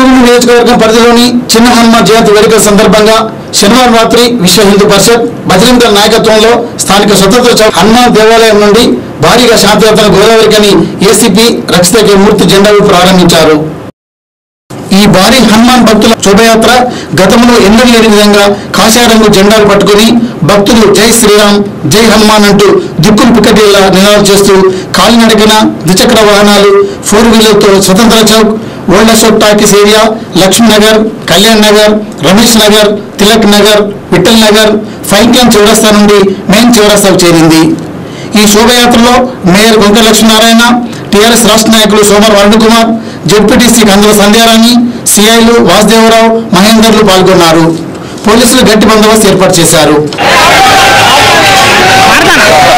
రామగుండ నియోజకవర్గం పరిధిలోని చిన్న హనుమాన్ జయంతి వేడుకల సందర్భంగా శనివారం రాత్రి విశ్వ హిందూ పరిషత్ బజరంగ దళ నాయకత్వంలో స్థానిక స్వతంత్ర చౌక్ హనుమాన్ దేవాలయం నుండి భారీగా శాంతియాత్ర గోదావరికని ఏసీపీ రక్షిత కే మూర్తి జెండా ఊపి ప్రారంభించారు ఈ భారీ హనుమాన్ భక్తుల శోభయాత్ర గతంలో ఎన్నడూ లేని విధంగా కాషాయంగు జెండాలు పట్టుకుని భక్తులు జై శ్రీరామ్ జై హనుమాన్ అంటూ దిక్కులు పిక్కటిలా నినాదాలు చేస్తూ కాలినడకన ద్విచక్ర వాహనాలు ఫోర్ వీలర్తో Swatantra Chowk old Ashok talkies area Laxminagar Kalyan Nagar Ramesh Nagar Tilak Nagar Vithal Nagar ఫైన్క్యాన్ చౌరస్తా నుండి మెయిన్ చౌరస్తాకు చేరింది ఈ శోభయాత్రలో మేయర్ గొంక లక్ష్మీనారాయణ టీఆర్ఎస్ రాష్ట్ర నాయకులు సోమర్ వరుణ్ కుమార్ జెడ్పీటీసీ కందుల సంధ్యారాణి సిఐలు వాసుదేవరావు మహేందర్లు పాల్గొన్నారు పోలీసులు గట్టి బందోబస్తు ఏర్పాటు చేశారు